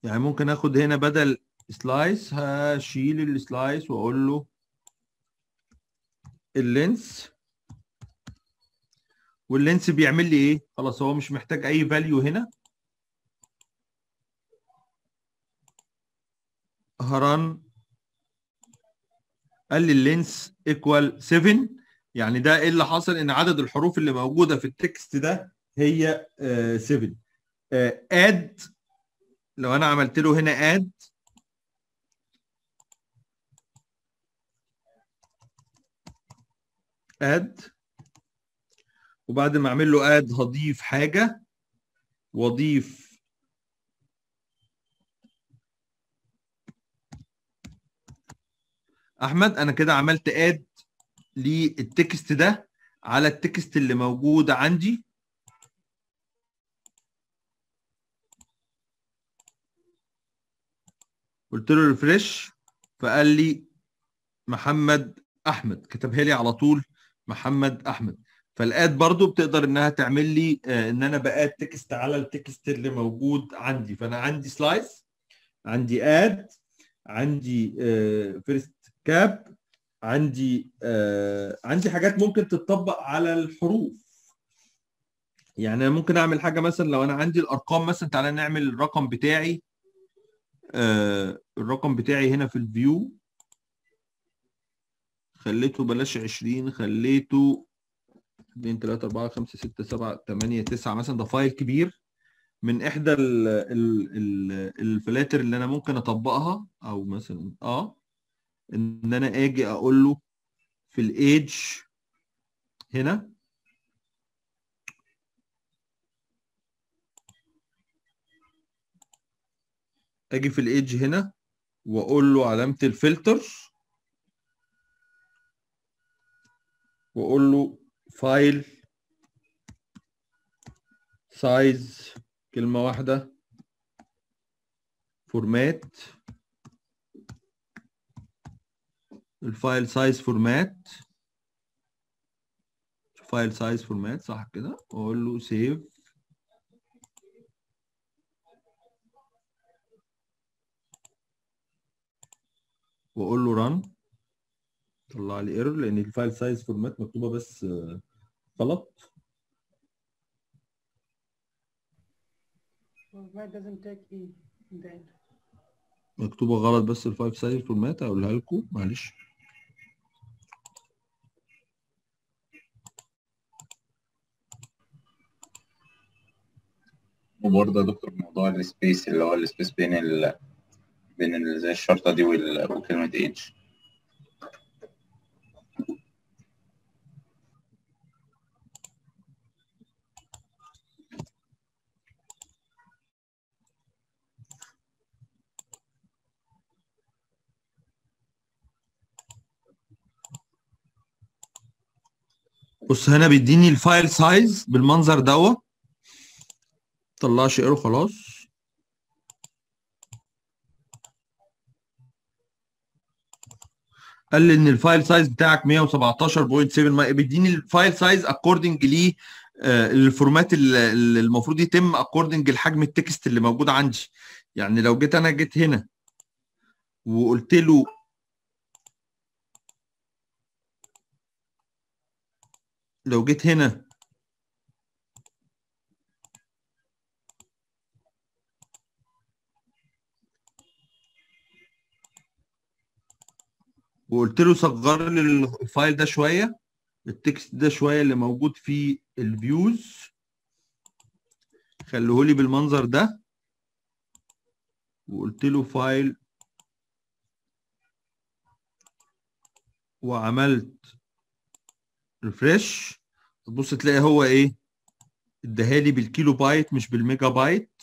يعني ممكن اخد هنا بدل سلايس هشيل السلايس واقول له اللينس واللينس بيعمل لي ايه خلاص هو مش محتاج اي فاليو هنا هران قال لي اللينس ايكوال 7 يعني ده ايه اللي حصل ان عدد الحروف اللي موجوده في التكست ده هي 7 اد لو انا عملت له هنا اد اد وبعد ما اعمل له اد هضيف حاجه واضيف احمد انا كده عملت اد للتكست ده على التكست اللي موجود عندي قلت له ريفرش فقال لي محمد احمد كتبها لي على طول محمد احمد فالاد برضو بتقدر انها تعمل لي آه ان انا باد تكست على التكست اللي موجود عندي فانا عندي سلايس عندي اد عندي آه فيرست كاب عندي آه عندي حاجات ممكن تتطبق على الحروف يعني ممكن اعمل حاجه مثلا لو انا عندي الارقام مثلا تعالى نعمل الرقم بتاعي آه الرقم بتاعي هنا في الفيو خليته بلاش 20 خليته 2 3 4 5 6 7 8 9 مثلا ده فايل كبير من احدى ال ال ال الفلاتر اللي انا ممكن اطبقها او مثلا اه ان انا اجي اقول له في الايدج هنا اجي في الايدج هنا واقول له علامه الفلتر واقول له فايل سايز كلمه واحده فورمات الفايل سايز فورمات فايل سايز فورمات صح كده واقول له سيف واقول له ران طلع لي ايرور لان الفايل سايز فورمات مكتوبه بس غلط Why doesn't take E in the end? مكتوبه غلط بس الفايل سايز فورمات اقولها لكم معلش وبرضه يا دكتور موضوع السبيس اللي هو السبيس بين ال بين ال زي الشرطة دي وال- وكلمة ايدج بص هنا بيديني الفايل سايز بالمنظر دوت طلعش ايرور خلاص قال لي ان الفايل سايز بتاعك 117.7 ما- بيديني الفايل سايز اكوردنج ليه آه، الفورمات اللي اللي المفروض يتم اكوردنج لحجم التكست اللي موجود عندي يعني لو جيت انا جيت هنا وقلت له لو جيت هنا وقلت له صغر لي الفايل ده شويه التكست ده شويه اللي موجود في الفيوز خليه لي بالمنظر ده وقلت له فايل وعملت ريفرش تبص تلاقي هو ايه اداها لي بالكيلو بايت مش بالميجا بايت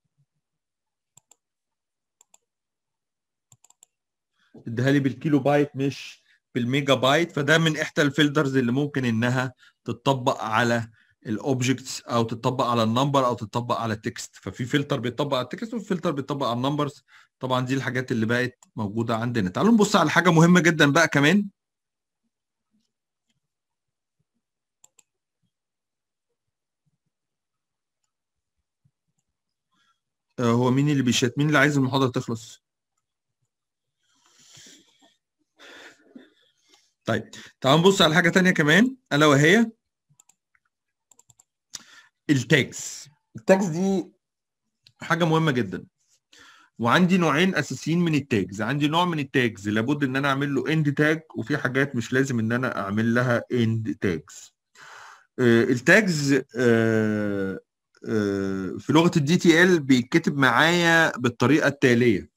اداها لي بالكيلو بايت مش بالميجا بايت فده من احدى الفلترز اللي ممكن انها تطبق على الاوبجكتس او تطبق على النمبر او تطبق على التكست ففي فلتر بيطبق على التكست وفي فلتر بيطبق على النمبرز طبعا دي الحاجات اللي بقت موجوده عندنا تعالوا نبص على حاجه مهمه جدا بقى كمان آه، هو مين اللي بيشات مين اللي عايز المحاضره تخلص طيب تعال نبص على حاجه تانية كمان الا وهي التاجز التاجز دي حاجه مهمه جدا وعندي نوعين اساسيين من التاجز عندي نوع من التاجز لابد ان انا اعمل له اند تاج وفي حاجات مش لازم ان انا اعمل لها اند تاجز التاجز آه، آه، في لغه الدي تي ال بيتكتب معايا بالطريقه التاليه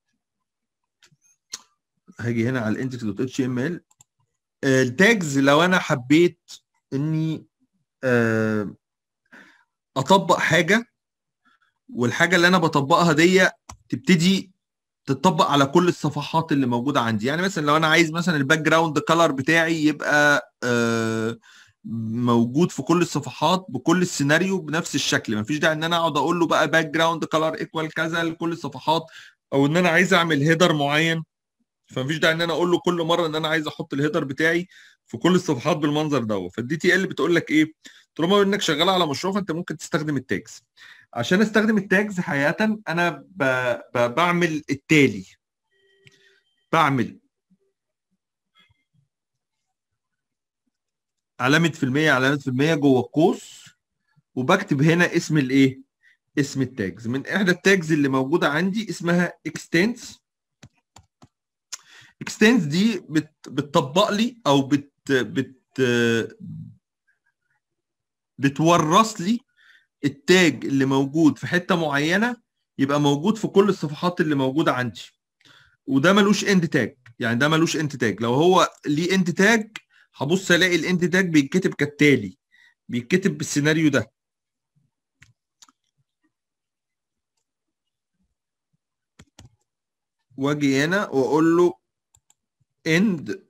هاجي هنا على الانتكس دوت اتش ام ال التاجز لو انا حبيت اني آه، اطبق حاجه والحاجه اللي انا بطبقها دي تبتدي تطبق على كل الصفحات اللي موجوده عندي يعني مثلا لو انا عايز مثلا الباك جراوند كلر بتاعي يبقى آه، موجود في كل الصفحات بكل السيناريو بنفس الشكل مفيش داعي ان انا اقعد اقول له بقى باك جراوند كلر ايكوال كذا لكل الصفحات او ان انا عايز اعمل هيدر معين فمفيش داعي ان انا اقول له كل مره ان انا عايز احط الهيدر بتاعي في كل الصفحات بالمنظر ده فالدي تي ال بتقول لك ايه طالما انك شغال على مشروع فانت ممكن تستخدم التاجز عشان استخدم التاجز حقيقه انا ب... ب... بعمل التالي بعمل علامه في المية علامه في المية جوه القوس وبكتب هنا اسم الايه اسم التاجز من احدى التاجز اللي موجوده عندي اسمها اكستنس اكستنس دي بت... بتطبق لي او بت... بت... بتورث لي التاج اللي موجود في حته معينه يبقى موجود في كل الصفحات اللي موجوده عندي وده ملوش اند تاج يعني ده ملوش اند تاج لو هو ليه اند تاج هبص الاقي الاند تاج بيتكتب كالتالي بيتكتب بالسيناريو ده واجي هنا واقول له اند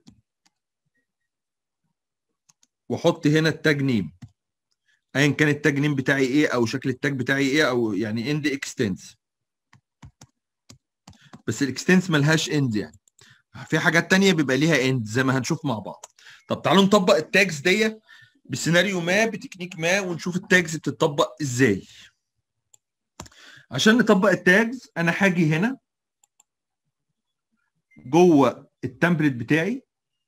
واحط هنا التاج نيم ايا كان التاج نيم بتاعي ايه او شكل التاج بتاعي ايه او يعني اند اكستنس بس الاكستنس ملهاش اند يعني في حاجات تانية بيبقى ليها اند زي ما هنشوف مع بعض طب تعالوا نطبق التاجز دي بسيناريو ما بتكنيك ما ونشوف التاجز بتطبق ازاي عشان نطبق التاجز انا هاجي هنا جوه التمبلت بتاعي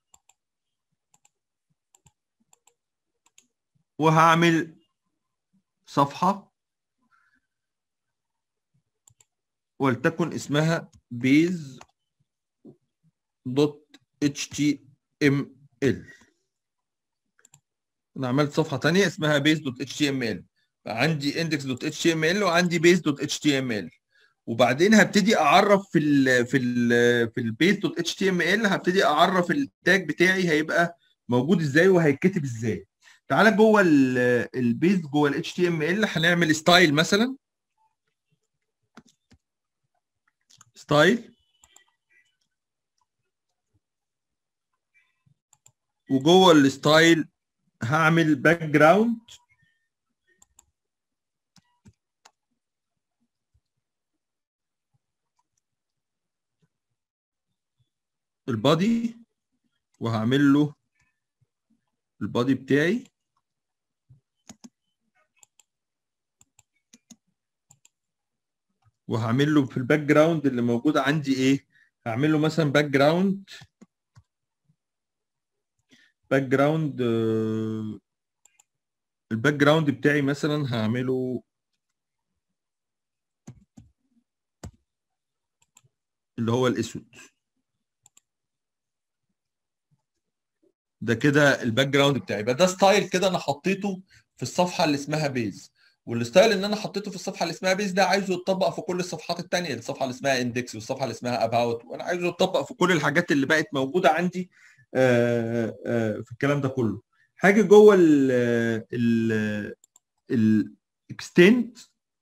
وهعمل صفحة ولتكن اسمها بيز دوت اتش تي ام ال انا عملت صفحة تانية اسمها بيز دوت اتش تي ام ال عندي اندكس دوت اتش تي ام ال وعندي بيز دوت اتش تي ام ال وبعدين هبتدي اعرف في ال في ال في البيز دوت اتش تي ام ال هبتدي اعرف التاج بتاعي هيبقى موجود ازاي وهيتكتب ازاي تعالى جوه البيز جوه الاتش تي ام ال هنعمل ستايل مثلا ستايل وجوه الستايل هعمل باك جراوند البادي وهعمل له البادي بتاعي وهعمل له في الباك جراوند اللي موجود عندي ايه هعمل له مثلا باك جراوند باك جراوند الباك جراوند بتاعي مثلا هعمله اللي هو الاسود ده كده الباك جراوند بتاعي يبقى ده ستايل كده انا حطيته في الصفحه اللي اسمها بيز والستايل اللي انا حطيته في الصفحه اللي اسمها بيز ده عايزه يتطبق في كل الصفحات الثانيه الصفحه اللي اسمها اندكس والصفحه اللي اسمها اباوت وانا عايزه يتطبق في كل الحاجات اللي بقت موجوده عندي آآ آآ في الكلام ده كله حاجه جوه ال ال الاكستنت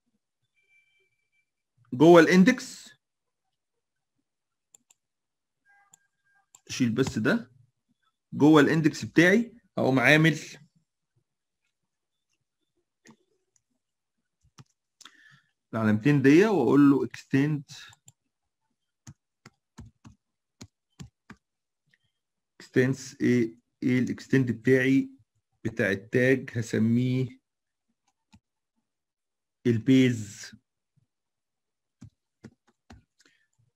جوه الاندكس شيل بس ده جوه الاندكس بتاعي هقوم عامل العلامتين دي واقول له extend extends ايه ايه الاكستند بتاعي بتاع التاج هسميه البيز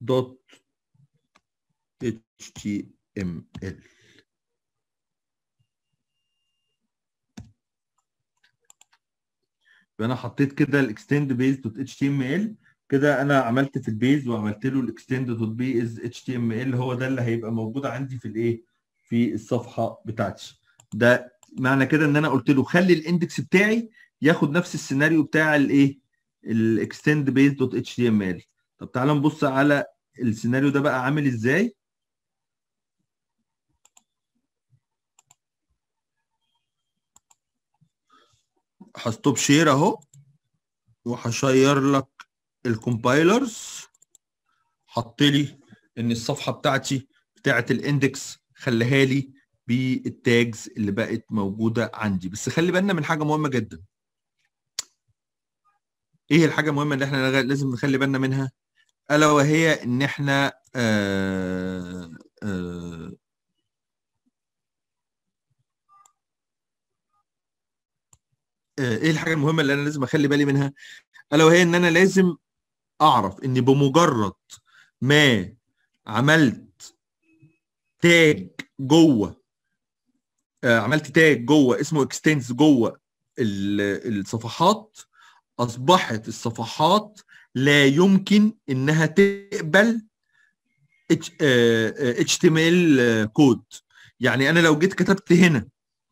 دوت html يبقى انا حطيت كده الاكستند بيز دوت اتش تي ام ال كده انا عملت في البيز وعملت له الاكستند دوت بي از اتش تي ام ال هو ده اللي هيبقى موجود عندي في الايه في الصفحه بتاعتي ده معنى كده ان انا قلت له خلي الاندكس بتاعي ياخد نفس السيناريو بتاع الايه الاكستند بيز دوت اتش تي ام ال طب تعالى نبص على السيناريو ده بقى عامل ازاي هستوب شير اهو وهشير لك الكومبايلرز حط لي ان الصفحه بتاعتي بتاعت الاندكس خليها لي بالتاجز اللي بقت موجوده عندي بس خلي بالنا من حاجه مهمه جدا ايه الحاجه المهمه اللي احنا لازم نخلي بالنا منها الا وهي ان احنا آه آه ايه الحاجه المهمه اللي انا لازم اخلي بالي منها الا وهي ان انا لازم اعرف ان بمجرد ما عملت تاج جوه آه عملت تاج جوه اسمه اكستنس جوه الصفحات اصبحت الصفحات لا يمكن انها تقبل اتش تي ام ال كود يعني انا لو جيت كتبت هنا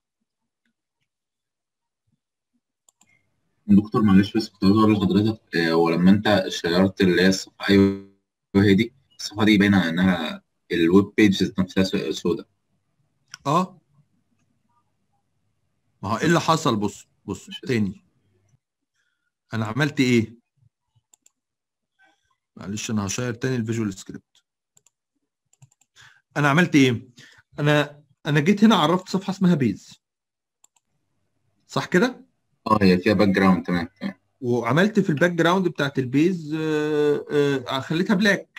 دكتور معلش بس كنت عايز اقول لحضرتك آه، هو لما انت شيرت اللي هي الصفحه ايوه هي دي الصفحه دي باينه انها الويب بيج نفسها سوداء اه ما هو ايه اللي حصل بص بص مش تاني انا عملت ايه معلش انا هشير تاني الفيجوال سكريبت انا عملت ايه انا انا جيت هنا عرفت صفحه اسمها بيز صح كده اه هي فيها باك جراوند تمام تمام وعملت في الباك جراوند بتاعت البيز آه، آه، خليتها بلاك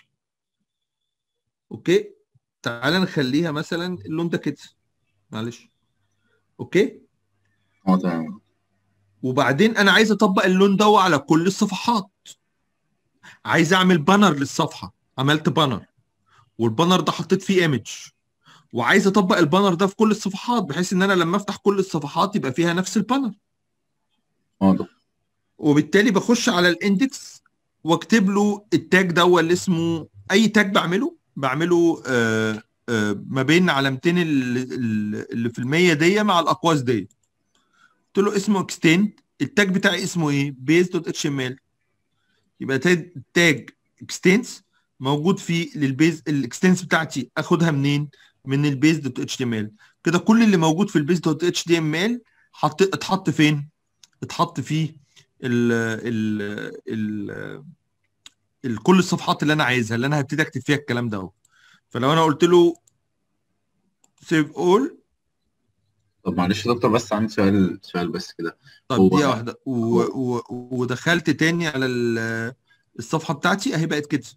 اوكي تعالى نخليها مثلا اللون ده كده معلش اوكي اه تمام وبعدين انا عايز اطبق اللون ده على كل الصفحات عايز اعمل بانر للصفحه عملت بانر والبانر ده حطيت فيه ايمج وعايز اطبق البانر ده في كل الصفحات بحيث ان انا لما افتح كل الصفحات يبقى فيها نفس البانر اه دكتور وبالتالي بخش على الاندكس واكتب له التاج ده اللي اسمه اي تاج بعمله بعمله آه آه ما بين علامتين ال- ال- اللي في المية دي مع الاقواس دي قلت له اسمه اكستند التاج بتاعي اسمه ايه بيز دوت اتش ام ال يبقى تاج- تاج اكستنس موجود في للبيز الاكستنس بتاعتي اخدها منين من البيز دوت اتش ام ال كده كل اللي موجود في البيز دوت اتش دي ام ال حط اتحط فين اتحط فيه ال ال ال ال كل الصفحات اللي انا عايزها اللي انا هبتدي اكتب فيها الكلام ده اهو فلو انا قلت له سيف اول طب معلش يا دكتور بس عندي سؤال سؤال بس كده طب هو- دقيقه واحده و و ودخلت تاني على ال- الصفحه بتاعتي اهي بقت كده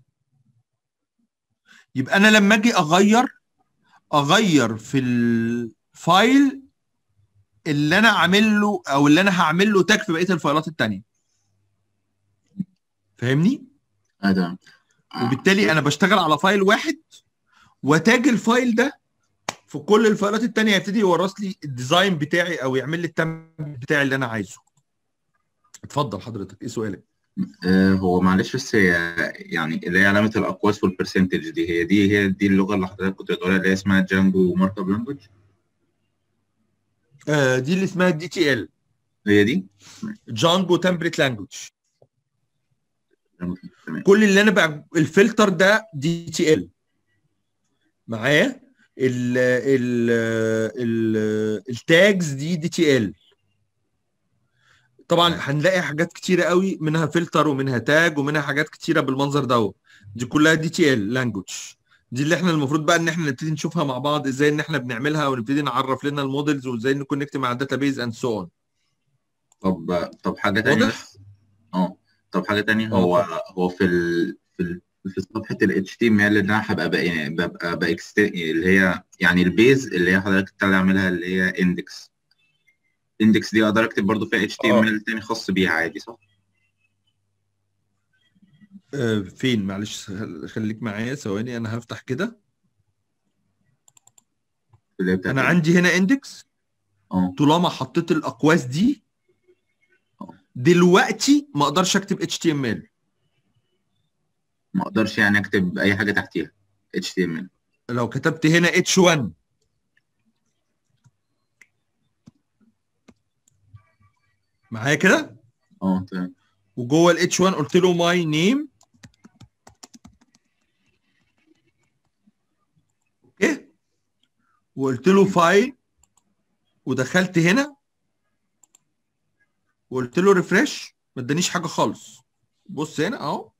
يبقى انا لما اجي اغير اغير في الفايل اللي انا عامل له او اللي انا هعمل له تاج في بقيه الفايلات التانيه فاهمني اه تمام آه، وبالتالي انا بشتغل على فايل واحد وتاج الفايل ده في كل الفايلات التانية هيبتدي يورث لي الديزاين بتاعي او يعمل لي التم بتاعي اللي انا عايزه اتفضل حضرتك ايه سؤالك آه، هو معلش بس هي يعني اللي هي علامة الأقواس والبرسنتج دي هي دي هي دي اللغة اللي حضرتك كنت بتقولها اللي هي اسمها جانجو مارك اب لانجوج آه دي اللي اسمها دي تي ال هي دي؟ جانجو تمبلت لانجوج تمام كل اللي انا بقى الفلتر ده دي تي ال معايا ال ال ال التاجز دي دي تي ال طبعا هنلاقي حاجات كتيره قوي منها فلتر ومنها تاج ومنها حاجات كتيره بالمنظر ده دي كلها دي تي ال لانجوج دي اللي احنا المفروض بقى ان احنا نبتدي نشوفها مع بعض ازاي ان احنا بنعملها ونبتدي نعرف لنا المودلز وازاي نكونكت مع الداتابيز اند سو اون طب طب حاجة تانية واضح؟ بس اه طب حاجة تانية اه، هو اتفضل. هو في ال في ال في صفحة ال HTML اللي انا هبقى بقى ببقى بأكست اللي هي يعني البيز اللي هي حضرتك بتاع عاملها اللي هي اندكس اندكس دي اقدر اكتب برضو فيها HTML تاني خاص بيها عادي صح؟ آه، فين معلش خل- خليك معايا ثواني انا هفتح كده اللي هي بتاعت انا عندي هنا اندكس اه طالما حطيت الاقواس دي دلوقتي ما اقدرش اكتب HTML ما اقدرش يعني اكتب اي حاجه تحتيها HTML لو كتبت هنا H1 معايا كده اه تمام وجوه ال H1 قلت له my name اوكي وقلت له فايل ودخلت هنا وقلت له ريفرش ما ادانيش حاجه خالص بص هنا اهو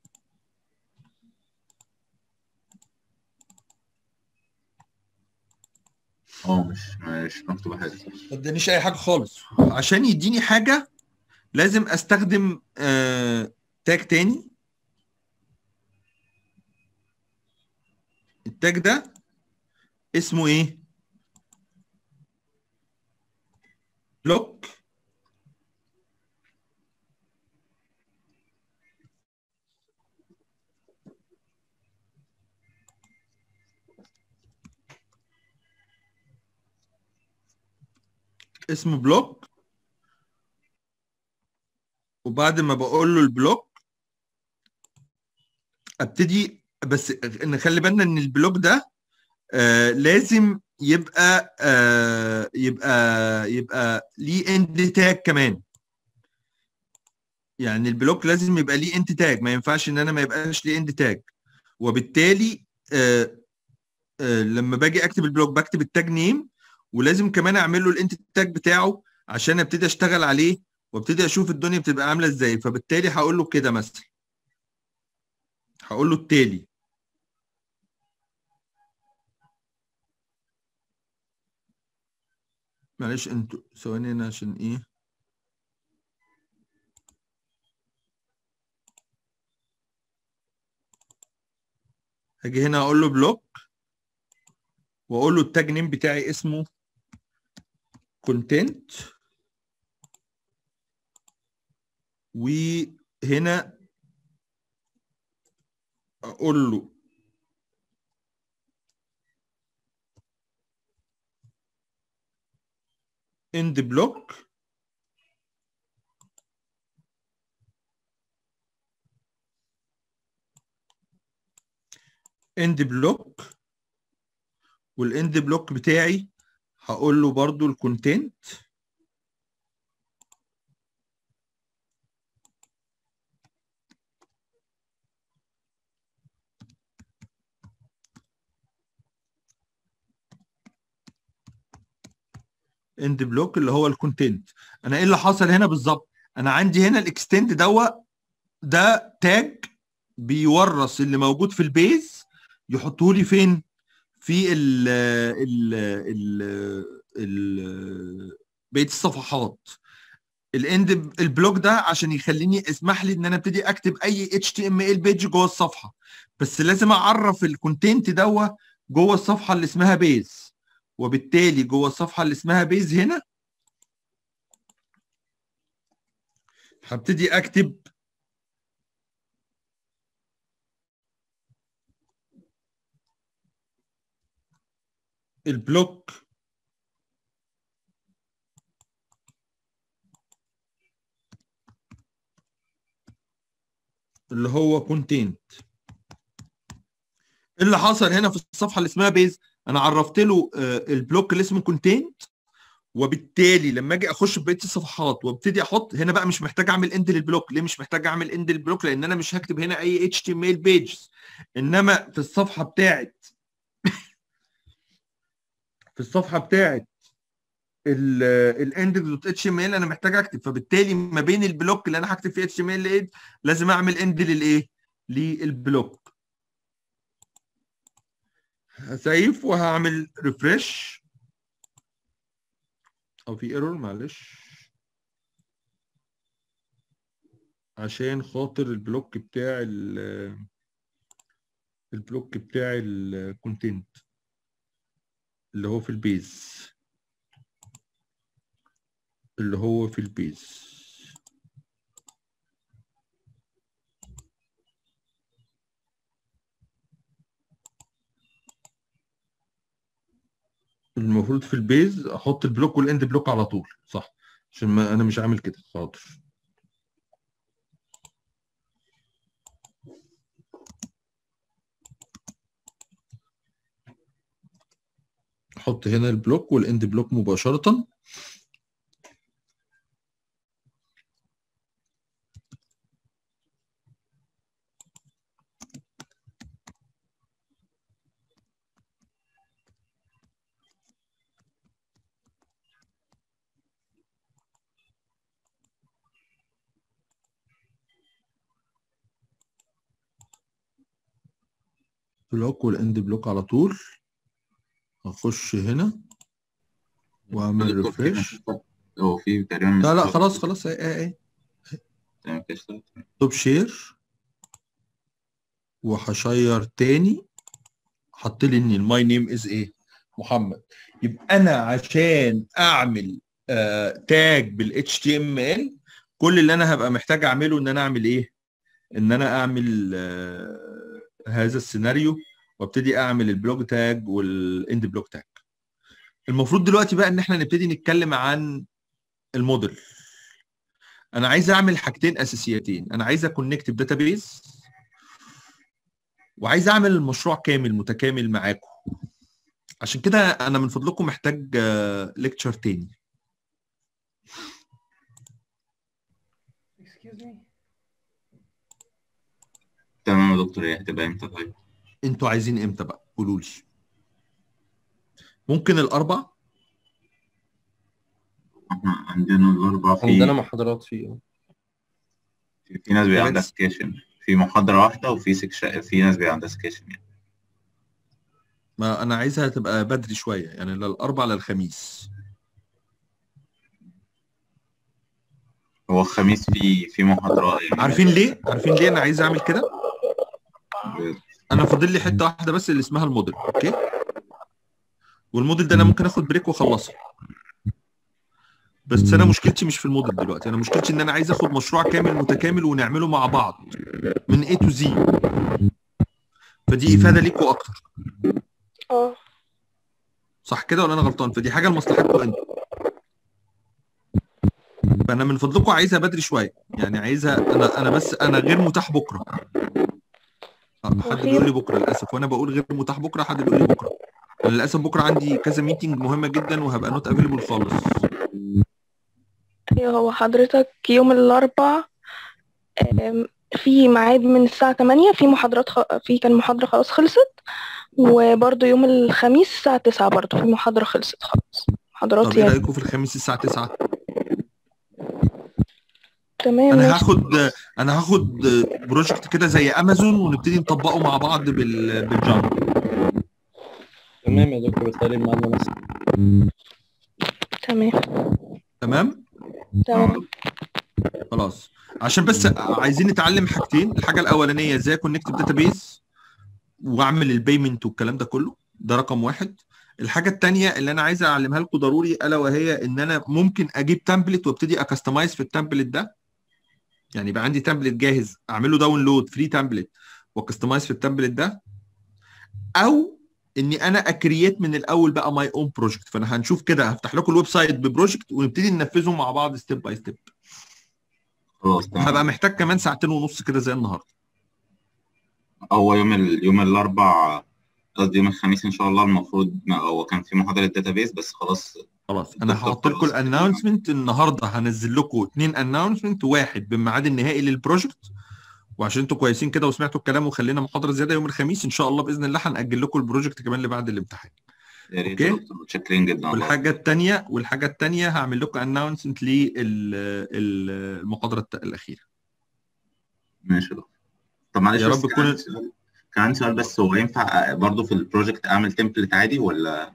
اه مش مش مكتوبه حاجه ما ادانيش اي حاجه خالص عشان يديني حاجه لازم استخدم آه تاج تاني التاج ده اسمه ايه بلوك اسمه بلوك وبعد ما بقول له البلوك ابتدي بس نخلي بالنا ان البلوك ده آه لازم يبقى آه يبقى يبقى ليه اند تاج كمان يعني البلوك لازم يبقى ليه اند تاج ما ينفعش ان انا ما يبقاش ليه اند تاج وبالتالي آه آه لما باجي اكتب البلوك بكتب التاج نيم ولازم كمان اعمل له الانت تاج بتاعه عشان ابتدي اشتغل عليه وابتدي اشوف الدنيا بتبقى عامله ازاي فبالتالي هقول له كده مثلا هقول له التالي معلش انتوا ثواني هنا عشان ايه هاجي هنا اقول له بلوك واقول له التاج نيم بتاعي اسمه كونتنت وهنا اقول له end block end block والاند بلوك بتاعي هقول له برضو الكونتنت اند بلوك اللي هو الكونتنت انا ايه اللي حصل هنا بالظبط انا عندي هنا الاكستند دوا ده تاج بيورث اللي موجود في البيز يحطه لي فين في ال ال ال ال بقيه الصفحات الاند البلوك ده عشان يخليني يسمح لي ان انا ابتدي اكتب اي اتش تي ام ال بيج جوه الصفحه بس لازم اعرف الكونتنت دوا جوه الصفحه اللي اسمها بيز وبالتالي جوه الصفحه اللي اسمها بيز هنا هبتدي اكتب البلوك اللي هو كونتنت اللي حصل هنا في الصفحه اللي اسمها بيز انا عرفت له آه، البلوك اللي اسمه كونتنت وبالتالي لما اجي اخش في بقيه الصفحات وابتدي احط هنا بقى مش محتاج اعمل اند للبلوك ليه مش محتاج اعمل اند للبلوك لان انا مش هكتب هنا اي اتش تي ام ال بيجز انما في الصفحه بتاعت في الصفحه بتاعت الاندكس دوت اتش ام ال انا محتاج اكتب فبالتالي ما بين البلوك اللي انا هكتب فيه اتش ام ال لازم اعمل اند للايه؟ للبلوك هسيف وهعمل ريفرش او في ايرور معلش عشان خاطر البلوك بتاع ال البلوك بتاع الكونتنت اللي هو في البيز اللي هو في البيز المفروض في البيز احط البلوك والاند بلوك على طول صح عشان ما انا مش عامل كده حاضر احط هنا البلوك والاند بلوك مباشرة بلوك والاند بلوك على طول هخش هنا واعمل دكتور، في ريفريش مسافة- هو في تقريبا لا لا مسافة- خلاص خلاص ايه ايه ايه تمام كده اشتغلت. توب شير وهشير تاني حط لي ان الماي نيم از ايه محمد يبقى انا عشان اعمل آه تاج بالاتش تي ام ال كل اللي انا هبقى محتاج اعمله ان انا اعمل ايه ان انا اعمل آه هذا السيناريو وابتدي اعمل البلوج تاج والاند بلوج تاج المفروض دلوقتي بقى ان احنا نبتدي نتكلم عن الموديل انا عايز اعمل حاجتين اساسيتين انا عايز اكونكت بداتابيز وعايز اعمل المشروع كامل متكامل معاكم عشان كده انا من فضلكم محتاج ليكتشر تاني Excuse me. تمام يا دكتور هي هتبقى امتى طيب؟ انتوا عايزين امتى بقى قولوا لي ممكن الاربع احنا عندنا الاربع في عندنا محاضرات فيه في, في ناس بيبقى عندها كويس. سكيشن في محاضرة واحدة وفي سكشن في ناس بيبقى عندها سكيشن يعني ما انا عايزها تبقى بدري شويه يعني لا الاربع لا الخميس هو الخميس في في محاضرة يعني عارفين ليه عارفين ليه انا عايز اعمل كده انا فاضل لي حته واحده بس اللي اسمها الموديل اوكي والموديل ده انا ممكن اخد بريك واخلصها بس انا مشكلتي مش في الموديل دلوقتي انا مشكلتي ان انا عايز اخد مشروع كامل متكامل ونعمله مع بعض من A to Z فدي افاده ليكوا اكتر اه صح كده ولا انا غلطان فدي حاجه لمصلحتكم انتوا فانا من فضلكم عايزها بدري شويه يعني عايزها انا انا بس انا غير متاح بكره آه، حد بيقول لي بكره للاسف وانا بقول غير متاح بكره حد بيقول لي بكره أنا للاسف بكره عندي كذا ميتنج مهمه جدا وهبقى نوت افيلبل خالص ايوه هو حضرتك يوم الاربع آم، في ميعاد من الساعة 8 في محاضرات خ... في كان محاضرة خلاص خلصت وبرضه يوم الخميس الساعة 9 برضه في محاضرة خلصت خلاص محاضرات طب ايه يعني رايكم في الخميس الساعه 9 تمام انا ماشي. هاخد انا هاخد بروجكت كده زي امازون ونبتدي نطبقه مع بعض بال بالجانجو تمام يا دكتور بتهيألي الميعاد مناسب تمام تمام تمام خلاص عشان بس عايزين نتعلم حاجتين الحاجه الاولانيه ازاي كونكت داتابيز واعمل البيمنت والكلام ده كله ده رقم واحد الحاجه الثانيه اللي انا عايز اعلمها لكم ضروري الا وهي ان انا ممكن اجيب تمبلت وابتدي اكستمايز في التمبلت ده يعني يبقى عندي تمبلت جاهز اعمل له داونلود فري تمبلت واكستمايز في التمبلت ده او اني انا اكرييت من الاول بقى ماي اون بروجكت فانا هنشوف كده هفتح لكم الويب سايت ببروجكت ونبتدي ننفذه مع بعض ستيب باي ستيب خلاص تمام هبقى محتاج كمان ساعتين ونص كده زي النهارده هو يوم ال... يوم الاربع قصدي يوم الخميس ان شاء الله المفروض ما هو كان في محاضرة داتابيز بس خلاص خلاص انا بالظبط، هحط لكم خلاص. الانونسمنت النهارده هنزل لكم اثنين انونسمنت واحد بالميعاد النهائي للبروجكت وعشان انتوا كويسين كده وسمعتوا الكلام وخلينا محاضره زياده يوم الخميس ان شاء الله باذن الله هنأجل لكم البروجكت كمان لبعد الامتحان يا ريت أوكي. يا دكتور متشكرين جدا والله والحاجه الثانيه والحاجه الثانيه هعمل لكم انونسمنت للمحاضره الت- الاخيره ماشي يا دكتور طب معلش يا بس رب كان تكون- عندي سؤال- كان عندي سؤال بس هو ينفع برضه في البروجكت اعمل تمبلت عادي ولا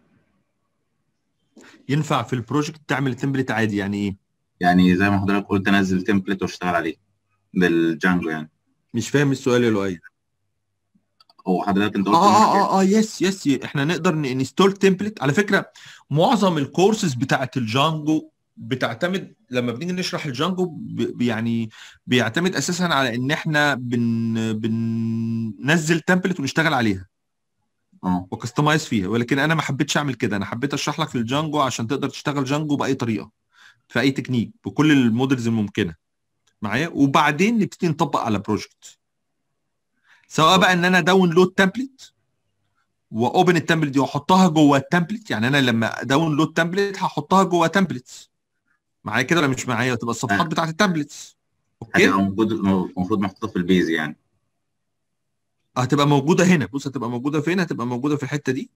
ينفع في البروجكت تعمل تمبلت عادي يعني ايه يعني زي ما حضرتك قلت انزل تمبلت واشتغل عليه بالجانجو يعني مش فاهم السؤال يا لؤي هو حضرتك انت اه قلت اه إنك- اه اه يس يس احنا نقدر ننستول تمبلت على فكره معظم الكورسز بتاعت الجانجو بتعتمد لما بنيجي نشرح الجانجو ب- يعني بيعتمد اساسا على ان احنا بن بننزل تمبلت ونشتغل عليها اه وكستمايز فيها ولكن انا ما حبيتش اعمل كده انا حبيت اشرح لك في الجانجو عشان تقدر تشتغل جانجو باي طريقه في اي تكنيك بكل المودلز الممكنه معايا وبعدين نبتدي نطبق على بروجكت سواء بقى ان انا داونلود تمبلت واوبن التمبلت دي واحطها جوه التمبلت يعني انا لما داونلود تمبلت هحطها جوه تمبلتس معايا كده ولا مش معايا تبقى الصفحات آه. بتاعت التمبلتس اوكي هتبقى موجود المفروض محطوطه في البيز يعني هتبقى موجوده هنا بص هتبقى موجوده فين هتبقى موجوده في الحته دي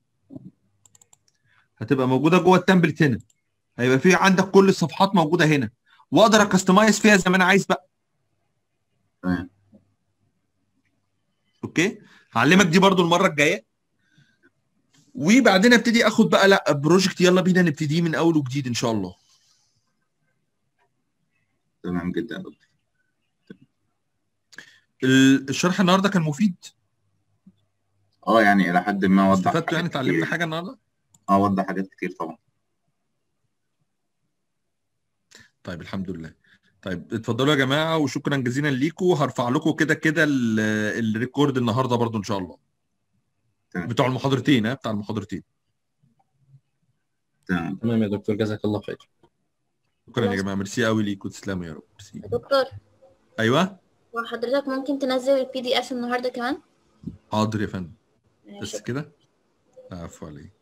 هتبقى موجوده جوه التمبلت هنا هيبقى في عندك كل الصفحات موجوده هنا واقدر اكستمايز فيها زي ما انا عايز بقى تمام اوكي هعلمك دي برضو المره الجايه وبعدين ابتدي اخد بقى لا بروجكت يلا بينا نبتديه من اول وجديد ان شاء الله تمام جدا يا دكتور ال- الشرح النهارده كان مفيد اه يعني الى حد ما وضح استفدتوا يعني حاجات اتعلمنا كتير. حاجه النهارده اه وضح حاجات كتير طبعا طيب الحمد لله طيب اتفضلوا يا جماعه وشكرا جزيلا ليكم هرفع لكم كده كده ال- الريكورد النهارده برضو ان شاء الله تمام. بتوع المحاضرتين ها بتاع المحاضرتين تمام تمام يا دكتور جزاك الله خير شكرا يا جماعه ميرسي قوي ليكم تسلموا يا رب ميرسي دكتور ايوه وحضرتك ممكن تنزل البي دي اف النهارده كمان حاضر يا فندم بس ماشي كده عفوا عليك